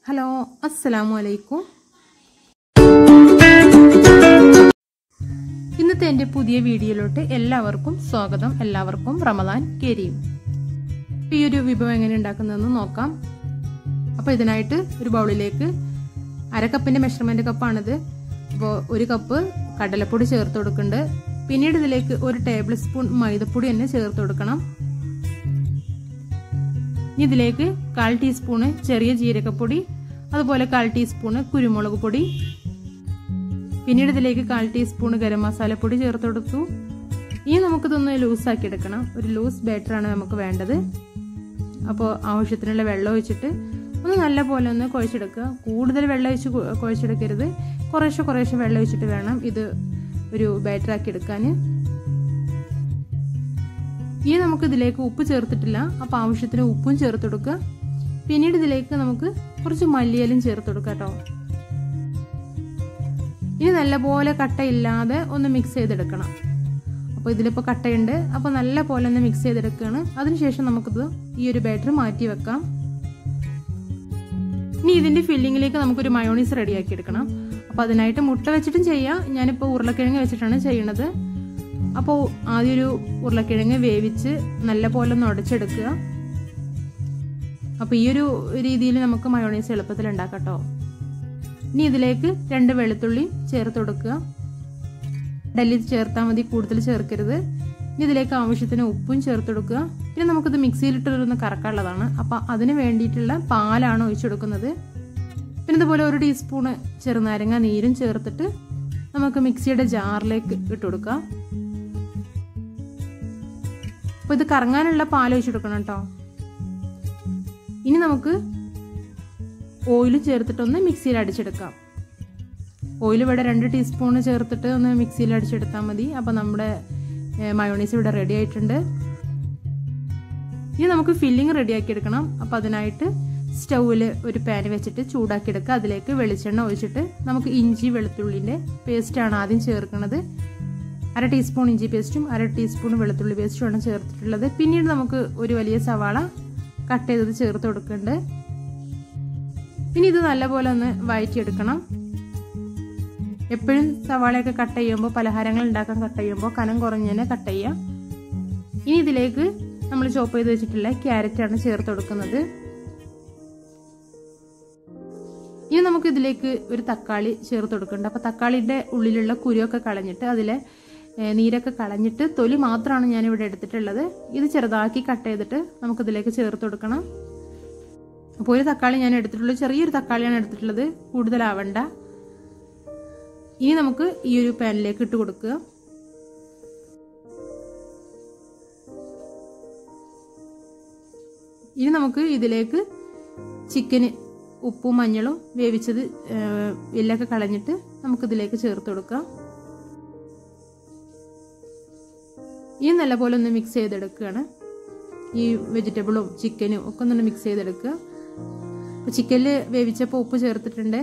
hello അസ്സലാമു അലൈക്കും ഇന്നത്തെ എൻ്റെ പുതിയ വീഡിയോയിലോട്ട് എല്ലാവർക്കും സ്വാഗതം എല്ലാവർക്കും റമദാൻ കരീം ഈ ഒരു വിഭവം എങ്ങനെ ഉണ്ടാക്കുന്നതെന്ന് നോക്കാം അപ്പോൾ ഇതിനായിട്ട് ഒരു ബൗളിലേക്ക് അര കപ്പിൻ്റെ മെഷർമെൻറ്റ് കപ്പാണിത് അപ്പോൾ ഒരു കപ്പ് കടലപ്പൊടി ചേർത്ത് കൊടുക്കുന്നുണ്ട് പിന്നീട് ഇതിലേക്ക് ഒരു ടേബിൾ സ്പൂൺ മൈദപ്പൊടി തന്നെ ചേർത്ത് കൊടുക്കണം ഇനി ഇതിലേക്ക് കാൽ ടീസ്പൂണ് ചെറിയ ജീരകപ്പൊടി അതുപോലെ കാൽ ടീസ്പൂണ് കുരുമുളക് പൊടി പിന്നീട് ഇതിലേക്ക് കാൽ ടീസ്പൂണ് ഗരം മസാലപ്പൊടി ചേർത്ത് കൊടുത്തു ഇനി നമുക്കിതൊന്ന് ലൂസാക്കി എടുക്കണം ഒരു ലൂസ് ബാറ്ററാണ് നമുക്ക് വേണ്ടത് അപ്പോൾ ആവശ്യത്തിനുള്ള വെള്ളം ഒഴിച്ചിട്ട് ഒന്ന് നല്ല പോലെ ഒന്ന് കുഴച്ചെടുക്കുക കൂടുതൽ വെള്ളം ഒഴിച്ച് കുഴച്ചെടുക്കരുത് കുറേശ്ശെ കുറേശ്ശെ വെള്ളം ഒഴിച്ചിട്ട് വേണം ഇത് ഒരു ബാറ്ററാക്കി എടുക്കാൻ ഇനി നമുക്ക് ഇതിലേക്ക് ഉപ്പ് ചേർത്തിട്ടില്ല അപ്പോൾ ആവശ്യത്തിന് ഉപ്പും ചേർത്ത് കൊടുക്കുക പിന്നീട് ഇതിലേക്ക് നമുക്ക് കുറച്ച് മല്ലിയിലും ചേർത്ത് കൊടുക്കുക കേട്ടോ ഇനി നല്ലപോലെ കട്ടയില്ലാതെ ഒന്ന് മിക്സ് ചെയ്തെടുക്കണം അപ്പോൾ ഇതിലിപ്പോൾ കട്ടയുണ്ട് അപ്പോൾ നല്ല പോലെ ഒന്ന് മിക്സ് ചെയ്തെടുക്കുകയാണ് അതിനുശേഷം നമുക്കിത് ഈ ഒരു ബാറ്റർ മാറ്റി വെക്കാം ഇനി ഇതിൻ്റെ ഫില്ലിങ്ങിലേക്ക് നമുക്കൊരു മയോണീസ് റെഡിയാക്കി എടുക്കണം അപ്പോൾ അതിനായിട്ട് മുട്ട വെച്ചിട്ടും ചെയ്യാം ഞാനിപ്പോൾ ഉരുളക്കിഴങ്ങ് വെച്ചിട്ടാണ് ചെയ്യണത് അപ്പോൾ ആദ്യം ഒരു ഉരുളക്കിഴങ്ങ് വേവിച്ച് നല്ല പോലെ ഒന്ന് ഉടച്ചെടുക്കുക അപ്പോൾ ഈ ഒരു രീതിയിൽ നമുക്ക് മയോണൈസ് എളുപ്പത്തിൽ ഉണ്ടാക്കാം കേട്ടോ ഇനി ഇതിലേക്ക് രണ്ട് വെളുത്തുള്ളി ചേർത്ത് കൊടുക്കുക ഡല്ലി ചേർത്താൽ മതി കൂടുതൽ ചേർക്കരുത് ഇനി ഇതിലേക്ക് ആവശ്യത്തിന് ഉപ്പും ചേർത്ത് കൊടുക്കുക പിന്നെ നമുക്കിത് മിക്സിയിലിട്ടൊന്ന് കറക്കാനുള്ളതാണ് അപ്പോൾ അതിന് വേണ്ടിയിട്ടുള്ള പാലാണ് ഒഴിച്ചു കൊടുക്കുന്നത് പിന്നെ ഇതുപോലെ ഒരു ടീസ്പൂണ് ചെറുനാരങ്ങ നീരും ചേർത്തിട്ട് നമുക്ക് മിക്സിയുടെ ജാറിലേക്ക് ഇട്ട് കൊടുക്കാം അപ്പോൾ ഇത് കറങ്ങാനുള്ള പാൽ ഒഴിച്ചു കൊടുക്കണം കേട്ടോ ഇനി നമുക്ക് ഓയിൽ ചേർത്തിട്ടൊന്ന് മിക്സിയിൽ അടിച്ചെടുക്കാം ഓയിൽ ഇവിടെ രണ്ട് ടീസ്പൂൺ ചേർത്തിട്ട് ഒന്ന് മിക്സിയിൽ അടിച്ചെടുത്താൽ മതി അപ്പോൾ നമ്മുടെ മയോണീസ് ഇവിടെ റെഡി ആയിട്ടുണ്ട് ഇനി നമുക്ക് ഫില്ലിങ് റെഡിയാക്കി എടുക്കണം അപ്പോൾ അതിനായിട്ട് സ്റ്റൗവിൽ ഒരു പാൻ വെച്ചിട്ട് ചൂടാക്കി എടുക്കുക അതിലേക്ക് വെളിച്ചെണ്ണ ഒഴിച്ചിട്ട് നമുക്ക് ഇഞ്ചി വെളുത്തുള്ളിൻ്റെ പേസ്റ്റാണ് ആദ്യം ചേർക്കുന്നത് അര ടീസ്പൂൺ ഇഞ്ചി പേസ്റ്റും അര ടീസ്പൂൺ വെളുത്തുള്ളി പേസ്റ്റുമാണ് ചേർത്തിട്ടുള്ളത് പിന്നീട് നമുക്ക് ഒരു വലിയ സവാള കട്ട് ചെയ്തത് ചേർത്ത് കൊടുക്കുന്നുണ്ട് ഇനി ഇത് നല്ലപോലെ ഒന്ന് വഴറ്റിയെടുക്കണം എപ്പോഴും സവാളയൊക്കെ കട്ട് ചെയ്യുമ്പോൾ പലഹാരങ്ങൾ ഉണ്ടാക്കാൻ കട്ട് ചെയ്യുമ്പോൾ കനം കുറഞ്ഞതിനെ കട്ട് ചെയ്യാം ഇനി ഇതിലേക്ക് നമ്മൾ ചോപ്പ് ചെയ്ത് വെച്ചിട്ടുള്ള ക്യാരറ്റാണ് ചേർത്ത് കൊടുക്കുന്നത് ഇനി നമുക്ക് ഇതിലേക്ക് ഒരു തക്കാളി ചേർത്ത് കൊടുക്കുന്നുണ്ട് അപ്പോൾ തക്കാളിയുടെ ഉള്ളിലുള്ള കുരുവൊക്കെ കളഞ്ഞിട്ട് അതിലെ നീരൊക്കെ കളഞ്ഞിട്ട് തൊലി മാത്രമാണ് ഞാൻ ഇവിടെ എടുത്തിട്ടുള്ളത് ഇത് ചെറുതാക്കി കട്ട് ചെയ്തിട്ട് നമുക്കിതിലേക്ക് ചേർത്ത് കൊടുക്കണം അപ്പോൾ ഒരു തക്കാളി ഞാൻ എടുത്തിട്ടുള്ളത് ചെറിയൊരു തക്കാളിയാണ് എടുത്തിട്ടുള്ളത് കൂടുതലാവണ്ട ഇനി നമുക്ക് ഈ ഒരു പാനിലേക്ക് ഇട്ട് കൊടുക്കുക ഇനി നമുക്ക് ഇതിലേക്ക് ചിക്കന് ഉപ്പും മഞ്ഞളും വേവിച്ചത് എല്ലൊക്കെ കളഞ്ഞിട്ട് നമുക്കിതിലേക്ക് ചേർത്ത് കൊടുക്കാം ഇനി നല്ലപോലെ ഒന്ന് മിക്സ് ചെയ്തെടുക്കുകയാണ് ഈ വെജിറ്റബിളും ചിക്കനും ഒക്കെ ഒന്ന് മിക്സ് ചെയ്തെടുക്കുക അപ്പോൾ ചിക്കനിൽ വേവിച്ചപ്പോൾ ഉപ്പ് ചേർത്തിട്ടുണ്ട്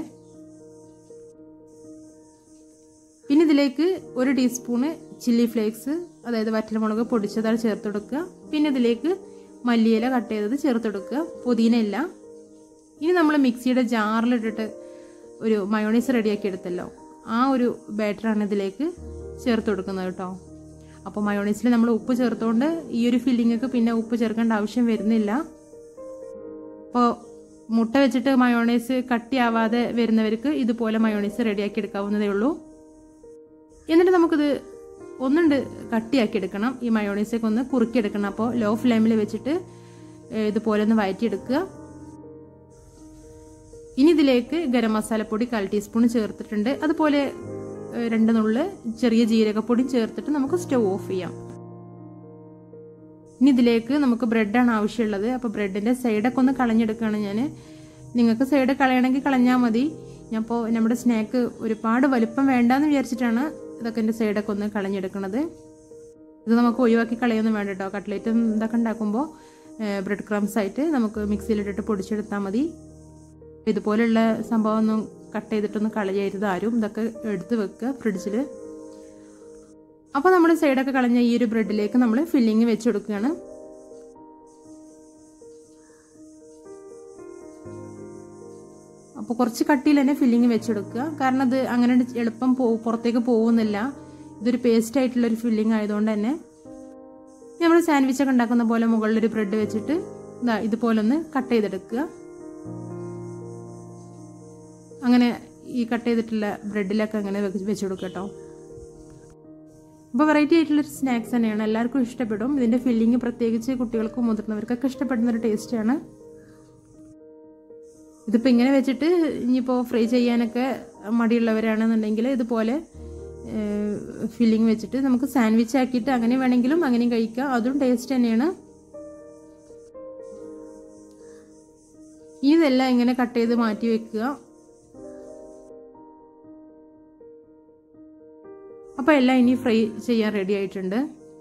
പിന്നെ ഇതിലേക്ക് ഒരു ടീസ്പൂണ് ചില്ലി ഫ്ലേക്സ് അതായത് വറ്റൽമുളക് പൊടിച്ചതാണ് ചേർത്ത് കൊടുക്കുക പിന്നെ ഇതിലേക്ക് മല്ലിയില കട്ട് ചെയ്തത് ചേർത്ത് കൊടുക്കുക പുതിന ഇല്ല ഇനി നമ്മൾ മിക്സിയുടെ ജാറിലിട്ടിട്ട് ഒരു മയോണൈസ് റെഡിയാക്കി എടുത്തല്ലോ ആ ഒരു ബാറ്ററാണ് ഇതിലേക്ക് ചേർത്ത് കൊടുക്കുന്നത് കേട്ടോ അപ്പോൾ മയോണൈസിൽ നമ്മൾ ഉപ്പ് ചേർത്തുകൊണ്ട് ഈ ഒരു ഫില്ലിങ്ങൊക്കെ പിന്നെ ഉപ്പ് ചേർക്കേണ്ട ആവശ്യം വരുന്നില്ല അപ്പോൾ മുട്ട വെച്ചിട്ട് മയോണൈസ് കട്ടിയാവാതെ വരുന്നവർക്ക് ഇതുപോലെ മയോണൈസ് റെഡിയാക്കി എടുക്കാവുന്നതേ ഉള്ളൂ എന്നിട്ട് നമുക്കിത് ഒന്നുണ്ട് കട്ടിയാക്കി എടുക്കണം ഈ മയോണൈസൊക്കെ ഒന്ന് കുറുക്കിയെടുക്കണം അപ്പോൾ ലോ ഫ്ലെയിമിൽ വെച്ചിട്ട് ഇതുപോലെ ഒന്ന് വഴറ്റിയെടുക്കുക ഇനി ഇതിലേക്ക് ഗരം മസാലപ്പൊടി കാൽ ടീസ്പൂൺ ചേർത്തിട്ടുണ്ട് അതുപോലെ രണ്ട് നുള്ള് ചെറിയ ജീരകപ്പൊടി ചേർത്തിട്ട് നമുക്ക് സ്റ്റവ് ഓഫ് ചെയ്യാം ഇനി ഇതിലേക്ക് നമുക്ക് ബ്രെഡാണ് ആവശ്യമുള്ളത് അപ്പോൾ ബ്രെഡിൻ്റെ സൈഡൊക്കെ ഒന്ന് കളഞ്ഞെടുക്കുകയാണ് ഞാൻ നിങ്ങൾക്ക് സൈഡ് കളയണമെങ്കിൽ കളഞ്ഞാൽ മതി ഞാനിപ്പോൾ നമ്മുടെ സ്നാക്ക് ഒരുപാട് വലുപ്പം വേണ്ടാന്ന് വിചാരിച്ചിട്ടാണ് ഇതൊക്കെ എൻ്റെ സൈഡൊക്കെ ഒന്ന് കളഞ്ഞെടുക്കണത് ഇത് നമുക്ക് ഒഴിവാക്കി കളയൊന്നും വേണ്ട കേട്ടോ കട്ട്ലേറ്റും ഇതൊക്കെ ഉണ്ടാക്കുമ്പോൾ ബ്രെഡ് ക്രംസ് ആയിട്ട് നമുക്ക് മിക്സിയിലിട്ടിട്ട് പൊടിച്ചെടുത്താൽ മതി ഇതുപോലുള്ള സംഭവം ഒന്നും കട്ട് ചെയ്തിട്ടൊന്നും കളയരുത് ആരും ഇതൊക്കെ എടുത്ത് വെക്കുക ഫ്രിഡ്ജിൽ അപ്പോൾ നമ്മൾ സൈഡൊക്കെ കളഞ്ഞ ഈ ഒരു ബ്രെഡിലേക്ക് നമ്മൾ ഫില്ലിങ് വെച്ച് കൊടുക്കുകയാണ് അപ്പോൾ കുറച്ച് കട്ടിയിൽ തന്നെ ഫില്ലിങ് വെച്ചെടുക്കുക കാരണം അത് അങ്ങനെ എളുപ്പം പോ പുറത്തേക്ക് പോകുന്നില്ല ഇതൊരു പേസ്റ്റ് ആയിട്ടുള്ള ഒരു ഫില്ലിങ് ആയതുകൊണ്ട് തന്നെ നമ്മൾ സാൻഡ്വിച്ച് ഒക്കെ ഉണ്ടാക്കുന്ന പോലെ മുകളിലൊരു ബ്രെഡ് വെച്ചിട്ട് ഇതാ ഇതുപോലെ ഒന്ന് കട്ട് ചെയ്തെടുക്കുക അങ്ങനെ ഈ കട്ട് ചെയ്തിട്ടുള്ള ബ്രെഡിലൊക്കെ അങ്ങനെ വെച്ച് കൊടുക്കുക കേട്ടോ അപ്പോൾ വെറൈറ്റി ആയിട്ടുള്ളൊരു സ്നാക്സ് തന്നെയാണ് എല്ലാവർക്കും ഇഷ്ടപ്പെടും ഇതിൻ്റെ ഫില്ലിങ് പ്രത്യേകിച്ച് കുട്ടികൾക്കും മുതിർന്നവർക്കൊക്കെ ഇഷ്ടപ്പെടുന്ന ഒരു ടേസ്റ്റാണ് ഇതിപ്പോൾ ഇങ്ങനെ വെച്ചിട്ട് ഇനിയിപ്പോൾ ഫ്രൈ ചെയ്യാനൊക്കെ മടിയുള്ളവരാണെന്നുണ്ടെങ്കിൽ ഇതുപോലെ ഫില്ലിങ് വെച്ചിട്ട് നമുക്ക് സാൻഡ്വിച്ച് ആക്കിയിട്ട് അങ്ങനെ വേണമെങ്കിലും അങ്ങനെയും കഴിക്കാം അതും ടേസ്റ്റ് തന്നെയാണ് ഇതെല്ലാം ഇങ്ങനെ കട്ട് ചെയ്ത് മാറ്റി വെക്കുക അപ്പോൾ എല്ലാം ഇനി ഫ്രൈ ചെയ്യാൻ റെഡി ആയിട്ടുണ്ട്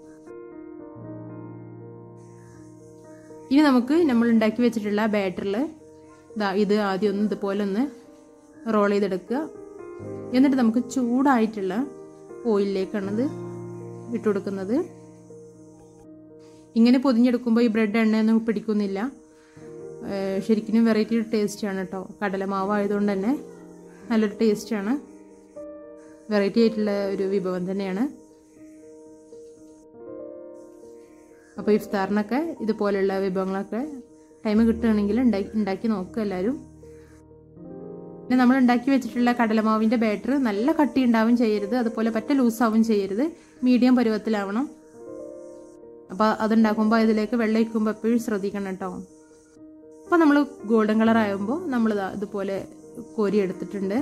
ഇനി നമുക്ക് നമ്മൾ ഉണ്ടാക്കി വെച്ചിട്ടുള്ള ബാറ്ററിൽ ഇതാ ഇത് ആദ്യം ഒന്ന് ഇതുപോലെ ഒന്ന് റോൾ ചെയ്തെടുക്കുക എന്നിട്ട് നമുക്ക് ചൂടായിട്ടുള്ള ഓയിലിലേക്കാണത് ഇട്ട് കൊടുക്കുന്നത് ഇങ്ങനെ പൊതിഞ്ഞെടുക്കുമ്പോൾ ഈ ബ്രെഡ് എണ്ണയൊന്നും പിടിക്കുന്നില്ല ശരിക്കും വെറൈറ്റി ടേസ്റ്റാണ് കേട്ടോ കടലമാവ് ആയതുകൊണ്ട് തന്നെ നല്ലൊരു ടേസ്റ്റാണ് വെറൈറ്റി ആയിട്ടുള്ള ഒരു വിഭവം തന്നെയാണ് അപ്പോൾ ഇഫ്താറിനൊക്കെ ഇതുപോലെയുള്ള വിഭവങ്ങളൊക്കെ ടൈം കിട്ടുകയാണെങ്കിൽ ഉണ്ടാക്കി ഉണ്ടാക്കി നോക്കുക എല്ലാവരും പിന്നെ നമ്മൾ ഉണ്ടാക്കി വെച്ചിട്ടുള്ള കടലമാവിൻ്റെ ബാറ്റർ നല്ല കട്ടി ഉണ്ടാവും ചെയ്യരുത് അതുപോലെ പറ്റ ലൂസാവും ചെയ്യരുത് മീഡിയം പരുവത്തിലാവണം അപ്പോൾ അതുണ്ടാക്കുമ്പോൾ ഇതിലേക്ക് വെള്ളം ഒഴിക്കുമ്പോൾ എപ്പോഴും ശ്രദ്ധിക്കണം കേട്ടോ അപ്പോൾ നമ്മൾ ഗോൾഡൻ കളർ ആകുമ്പോൾ നമ്മൾ ഇതുപോലെ കോരി എടുത്തിട്ടുണ്ട്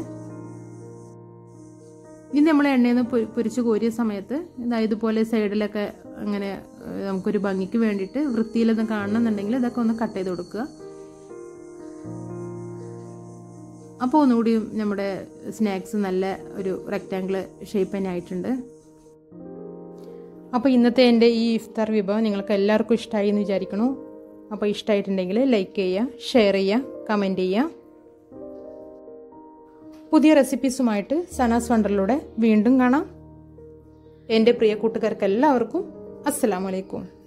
ഇനി നമ്മൾ എണ്ണയിൽ നിന്ന് പൊരിച്ച് കോരിയ സമയത്ത് ഇതാ ഇതുപോലെ സൈഡിലൊക്കെ അങ്ങനെ നമുക്കൊരു ഭംഗിക്ക് വേണ്ടിയിട്ട് വൃത്തിയിലൊന്നും കാണണമെന്നുണ്ടെങ്കിൽ ഇതൊക്കെ ഒന്ന് കട്ട് ചെയ്ത് കൊടുക്കുക അപ്പോൾ ഒന്നുകൂടി നമ്മുടെ സ്നാക്സ് നല്ല ഒരു റെക്റ്റാങ്കിൾ ഷേപ്പ് തന്നെ ആയിട്ടുണ്ട് അപ്പോൾ ഇന്നത്തെ എൻ്റെ ഈ ഇഫ്താർ വിഭവം നിങ്ങൾക്ക് എല്ലാവർക്കും ഇഷ്ടമായി എന്ന് വിചാരിക്കണു അപ്പോൾ ഇഷ്ടമായിട്ടുണ്ടെങ്കിൽ ലൈക്ക് ചെയ്യുക ഷെയർ ചെയ്യുക കമൻറ്റ് ചെയ്യുക പുതിയ റെസിപ്പീസുമായിട്ട് സനാസ് വണ്ടറിലൂടെ വീണ്ടും കാണാം എൻ്റെ പ്രിയ കൂട്ടുകാർക്ക് എല്ലാവർക്കും അസ്സലാമലൈക്കും